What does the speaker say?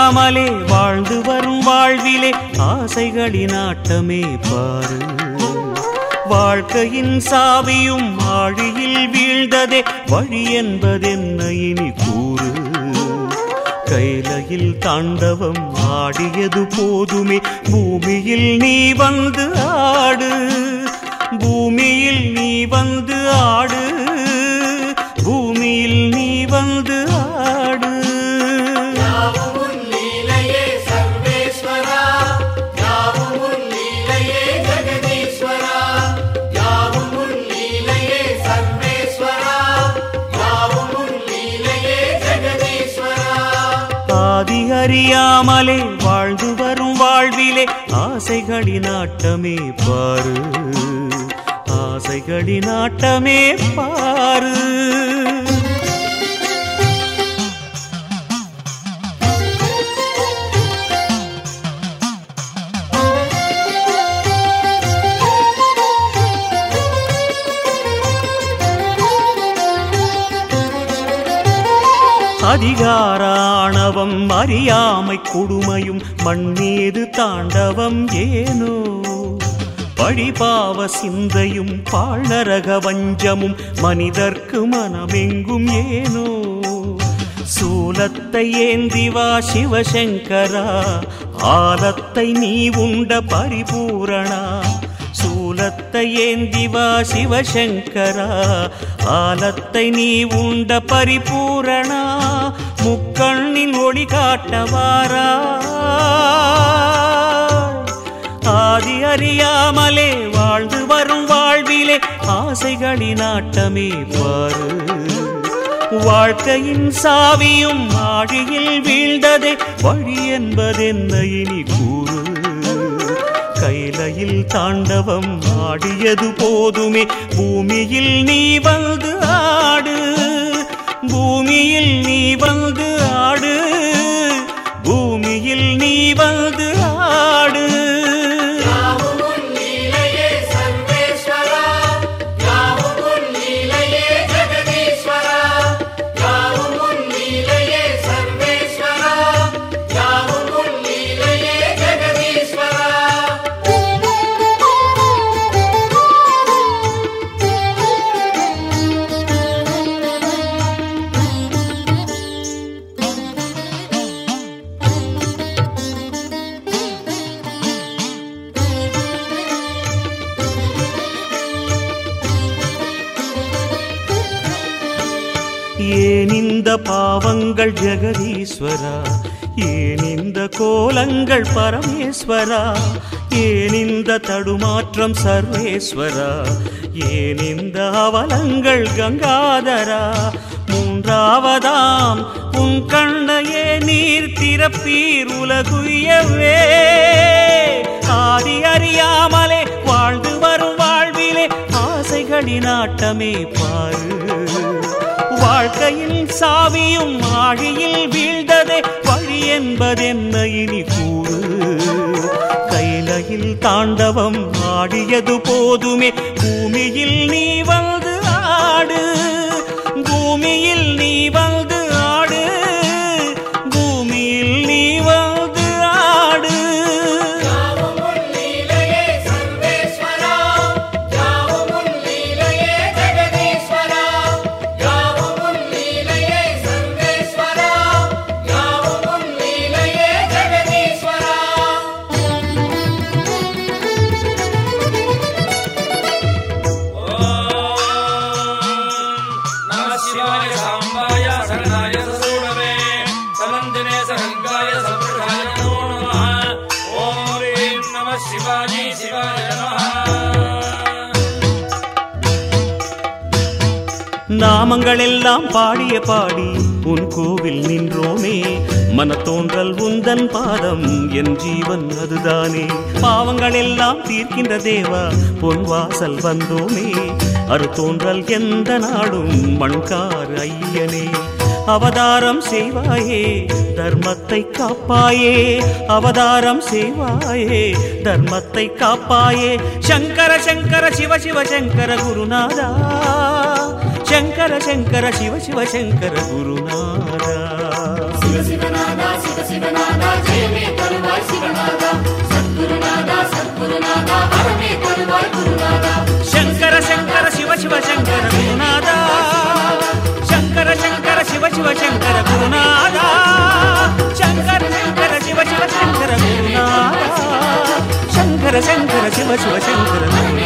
அறியாமலே வாழ்ந்து வரும் வாழ்விலே ஆசைகளின் ஆட்டமே பாரு வாழ்க்கையின் சாவியும் ஆழியில் வீழ்ந்ததே வழி என்பதென்ன இனி கூறு கைலையில் தாண்டவம் ஆடியது போதுமே பூமியில் நீ வந்து ஆடு பூமியில் நீ வந்து ஆடு பூமியில் நீ வந்து ஆடு யாவும் உன் லீலையே சர்வேஸ்வரா யாவும் உன் லீலையே ஜெகதீஸ்வரா யாவும் உன் லீலையே சர்வேஸ்வரா யாவும் உன் லீலையே ஜெகதீஸ்வரா ஆதி அறியாமலே வாழ்ந்து வரும் வாழ்விலே ஆசைகளின் ஆட்டமே பாரு ஆசைகளின் ஆட்டமே பாரு அதிகாராணவம் அறியாமை கொடுமையும் மண்ணீது தாண்டவம் ஏனோ பழிபாவ சிந்தையும் பாழரக வஞ்சமும் மனிதர்க்கு மனமெங்கும் ஏனோ சூலத்தை ஏந்தி வா சிவசங்கரா ஆலத்தை நீ உண்ட பரிபூரணா சூலத்தை ஏந்தி வா சிவசங்கரா ஆலத்தை நீ உண்ட பரிபூரணா முக்கண்ணின் ஒளி காட்டவாரா ஆதி அறியாமலே வாழ்ந்து வரும் வாழ்விலே ஆசைகளின் ஆட்டமே பாரு வாழ்க்கையின் சாவியும் ஆழியில் வீழ்ந்ததே வழி என்பதென்ன இனி கூறு கைலையில் தாண்டவம் ஆடியது போதுமே பூமியில் நீ வந்து ஆடு பூமியில் நீ வந்து ஆடு பூமியில் நீ வந்து ஆடு யாவும் உன் லீலையே சர்வேஸ்வரா யாவும் உன் லீலையே ஜெகதீஸ்வரா யாவும் உன் லீலையே சர்வேஸ்வரா யாவும் உன் லீலையே ஜெகதீஸ்வரா ஏன் இந்த பாவங்கள் ஜெகதீஸ்வரா ஏன் இந்த கோலங்கள் பரமேஸ்வரா ஏன் இந்த தடுமாற்றம் சர்வேஸ்வரா ஏன் இந்த அவலங்கள் கங்காதரா மூன்றாவதாம் உன் கண்ணையே நீர் திறப்பீர் உலகுயவே ஆதி அறியாமலே வாழ்ந்து வரும் வாழ்விலே ஆசைகளின் ஆட்டமே பாரு வாழ்க்கையில் சாவியும் ஆழியில் வீழ்ந்ததே வழி என்பதென்ன இனி கூறு கைலையில் தாண்டவம் ஆடியது போதுமே பூமியில் நீ வந்து ஆடு பூமியில் நீ வந்து ஆடு பூமியில் நீ வந்து ஆடு யாவும் உன் லீலையே சர்வேஸ்வரா யாவும் உன் லீலையே ஜெகதீஸ்வரா யாவும் உன் லீலையே சர்வேஸ்வரா யாவும் உன் லீலையே ஜெகதீஸ்வரா நம சிவாய சாம்பாய சரணாய சசூடவே சனந்தினே சகங்காய சம்பிரதாய நமோ நமः ஓம் ரீம் நம சிவாஜி சிவாய நமः நாமங்கள் எல்லாம் பாடிய பாடி உன் கோவில் நின்றோமே மனத்தோன்றல் உந்தன் பாதம் என் ஜீவன் அதுதானே பாவங்கள் எல்லாம் தீர்க்கின்ற தேவா பொன் வாசல் வந்தோமே அறுத்தோன்றல் எந்த நாடும் மண்கார் ஐயனே அவதாரம் செய்வாயே தர்மத்தை காப்பாயே அவதாரம் செய்வாயே தர்மத்தை காப்பாயே சங்கர சங்கர சிவ சிவ சங்கர குருநாதா சங்கர சங்கர சிவ சிவ சங்கர குருநாதா சிவ சிவநாதா சிவ சிவநாதா ஜெயமே தருவாய் சிவநாதா சத்குருநாதா சத்குருநாதா வரமே தருவாய் குருநாதா శంకర శంకర శివ శివ శంకర గురునాథ శంకర శంకర శివ శివ శంకర గురునాథ శంకర శంకర శివ శివ శంకర గురునాథ శంకర శంకర శివ శివ శంకర గురునాథ